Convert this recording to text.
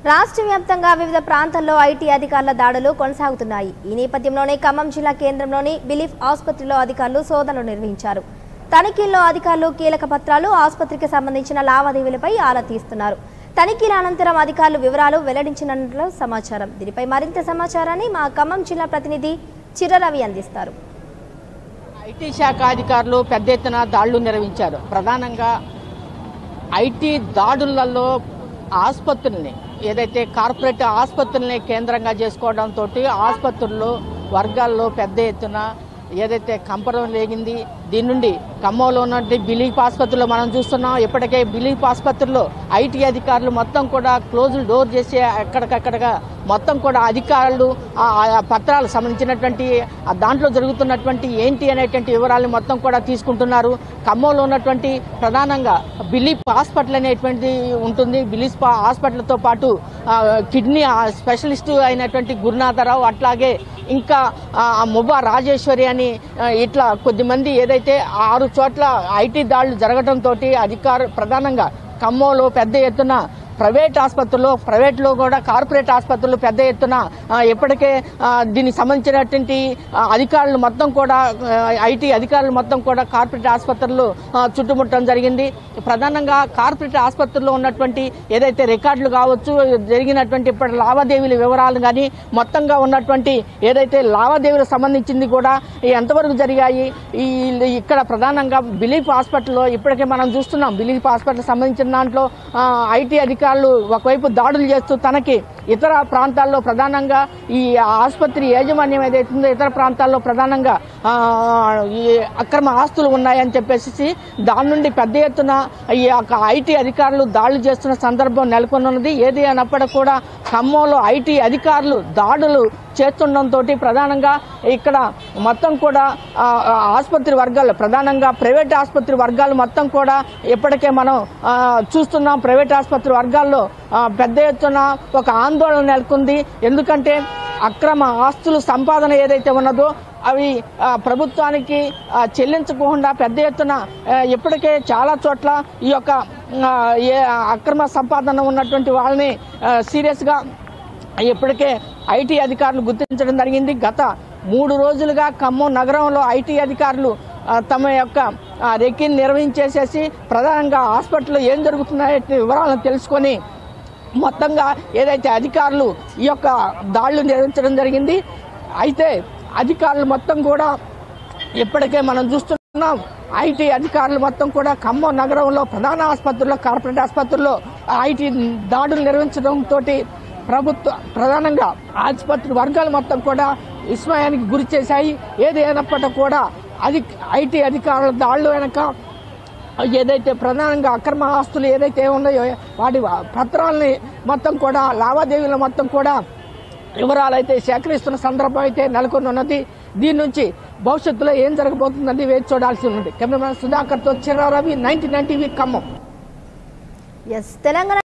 రాష్ట్ర వ్యాప్తంగా వివిధ ప్రాంతాల్లో ఐటీ అధికారుల దాడులు కొనసాగుతున్నాయి ఈ నేపథ్యంలోనే ఖమ్మం జిల్లా కేంద్రంలోని బిలీఫ్ ఆసుపత్రిలో అధికారులు సోదనలు నిర్వహించారు తనిఖీల్లో అధికారులు కీలక పత్రాలు ఆసుపత్రికి సంబంధించిన లావాదేవీలపై ఆరా తీస్తున్నారు తనిఖీల అనంతరం అధికారులు వివరాలు వెల్లడించినట్లు సమాచారం దీనిపై మరింత సమాచారాన్ని మా ఖమ్మం జిల్లా ప్రతినిధి చిర్రరవి అందిస్తారు ఐటీ శాఖ అధికారులు పెద్ద ఎత్తున దాడులు నిర్వహించారు ప్రధానంగా ఐటీ దాడులలో ఆసుపత్రుల్ని ఏదైతే కార్పొరేట్ ఆసుపత్రుల్ని కేంద్రంగా చేసుకోవడంతో ఆసుపత్రుల్లో వర్గాల్లో పెద్ద ఎత్తున ఏదైతే కంపరం లేగింది దీని నుండి ఖమ్మంలో ఉన్నటువంటి బిలీఫ్ ఆసుపత్రిలో మనం చూస్తున్నాం ఇప్పటికే బిలీఫ్ ఆసుపత్రిలో ఐటీ అధికారులు మొత్తం కూడా క్లోజ్ డోర్ చేసి ఎక్కడికక్కడగా మొత్తం కూడా అధికారులు ఆ ఆ పత్రాలు సంబంధించినటువంటి ఆ దాంట్లో జరుగుతున్నటువంటి ఏంటి అనేటువంటి వివరాలు మొత్తం కూడా తీసుకుంటున్నారు ఖమ్మంలో ఉన్నటువంటి ప్రధానంగా బిలీఫ్ హాస్పిటల్ అనేటువంటి ఉంటుంది బిలీఫ్ పా- హాస్పిటల్తో పాటు ఆ, కిడ్నీ ఆ స్పెషలిస్ట్ అయినటువంటి గురునాథరావు అట్లాగే ఇంకా ఆ, ముబా రాజేశ్వరి అని ఆ, ఇట్లా కొద్దిమంది ఏదైతే ఆరు చోట్ల ఐటీ దాడులు జరగడంతో అధికారు ప్రధానంగా ఖమ్మంలో పెద్ద ఎత్తున ప్రైవేట్ ఆసుపత్రుల్లో ప్రైవేట్లో కూడా కార్పొరేట్ ఆసుపత్రులు పెద్ద ఎత్తున ఆ, ఇప్పటికే ఆ, దీనికి సంబంధించినటువంటి ఆ, అధికారులు మొత్తం కూడా ఆ, ఐటీ అధికారులు మొత్తం కూడా కార్పొరేట్ ఆసుపత్రులు ఆ, చుట్టుముట్టడం జరిగింది ప్రధానంగా కార్పొరేట్ ఆసుపత్రుల్లో ఉన్నటువంటి ఏదైతే రికార్డులు కావచ్చు జరిగినటువంటి ఇప్పటి లావాదేవీల వివరాలు కానీ మొత్తంగా ఉన్నటువంటి ఏదైతే లావాదేవీలకు సంబంధించింది కూడా ఎంతవరకు జరిగాయి ఈ ఇక్కడ ప్రధానంగా బిలీఫ్ హాస్పిటల్లో ఇప్పటికే మనం చూస్తున్నాం బిలీఫ్ హాస్పిటల్ సంబంధించిన దాంట్లో ఆ, ఐటీ అధికారులు ఒకవైపు దాడులు చేస్తూ తనకి ఇతర ప్రాంతాల్లో ప్రధానంగా ఈ ఆసుపత్రి యాజమాన్యం ఏదైతే ఉందో ఇతర ప్రాంతాల్లో ప్రధానంగా ఆ, ఈ అక్రమ ఆస్తులు ఉన్నాయని చెప్పేసి దాని నుండి పెద్ద ఎత్తున ఈ యొక్క ఐటీ అధికారులు దాడులు చేస్తున్న సందర్భం నెలకొన్నది ఏది అయినప్పటికీ కూడా ఖమ్మంలో ఐటీ అధికారులు దాడులు చేస్తుండటంతో ప్రధానంగా ఇక్కడ మొత్తం కూడా ఆ, ఆ, ఆసుపత్రి వర్గాలు ప్రధానంగా ప్రైవేట్ ఆసుపత్రి వర్గాలు మొత్తం కూడా ఇప్పటికే మనం ఆ, చూస్తున్నాం ప్రైవేట్ ఆసుపత్రి వర్గాల్లో ఆ, పెద్ద ఎత్తున ఒక ఆందోళన నెలకొంది ఎందుకంటే అక్రమ ఆస్తులు సంపాదన ఏదైతే ఉన్నదో అవి ఆ, ప్రభుత్వానికి ఆ, చెల్లించకుండా పెద్ద ఎత్తున ఆ, ఇప్పటికే చాలా చోట్ల ఈ యొక్క ఆ, ఏ అక్రమ సంపాదన ఉన్నటువంటి వాళ్ళని ఆ, సీరియస్గా ఇప్పటికే ఐటీ అధికారులు గుర్తించడం జరిగింది గత మూడు రోజులుగా ఖమ్మం నగరంలో ఐటీ అధికారులు ఆ, తమ యొక్క ఆ, రెక్కిని నిర్వహించేసేసి ప్రధానంగా హాస్పిటల్లో ఏం జరుగుతున్నాయో వివరాలను తెలుసుకొని మొత్తంగా ఏదైతే అధికారులు ఈ యొక్క దాడులు నిర్వహించడం జరిగింది అయితే అధికారులు మొత్తం కూడా ఇప్పటికే మనం చూస్తున్నాం ఐటీ అధికారులు మొత్తం కూడా ఖమ్మం నగరంలో ప్రధాన ఆసుపత్రుల్లో కార్పొరేట్ ఆసుపత్రుల్లో ఐటీ దాడులు నిర్వహించడంతో ప్రభుత్వ ప్రధానంగా ఆసుపత్రి వర్గాలు మొత్తం కూడా విస్మయానికి గురి చేశాయి ఏది అయినప్పటికీ కూడా అది ఐటీ అధికారుల దాడులు వెనక ఏదైతే ప్రధానంగా అక్రమ ఆస్తులు ఏదైతే ఉన్నాయో వాటి పత్రాలని మొత్తం కూడా లావాదేవీలు మొత్తం కూడా వివరాలు అయితే సేకరిస్తున్న సందర్భం అయితే నెలకొని ఉన్నది దీని నుంచి భవిష్యత్తులో ఏం జరగబోతుందని వేచి చూడాల్సి ఉంది కెమెరామెన్ సుధాకర్తో చిరారవి నైన్టీ నైన్ టీవీ ఖమ్మం ఎస్ తెలంగాణ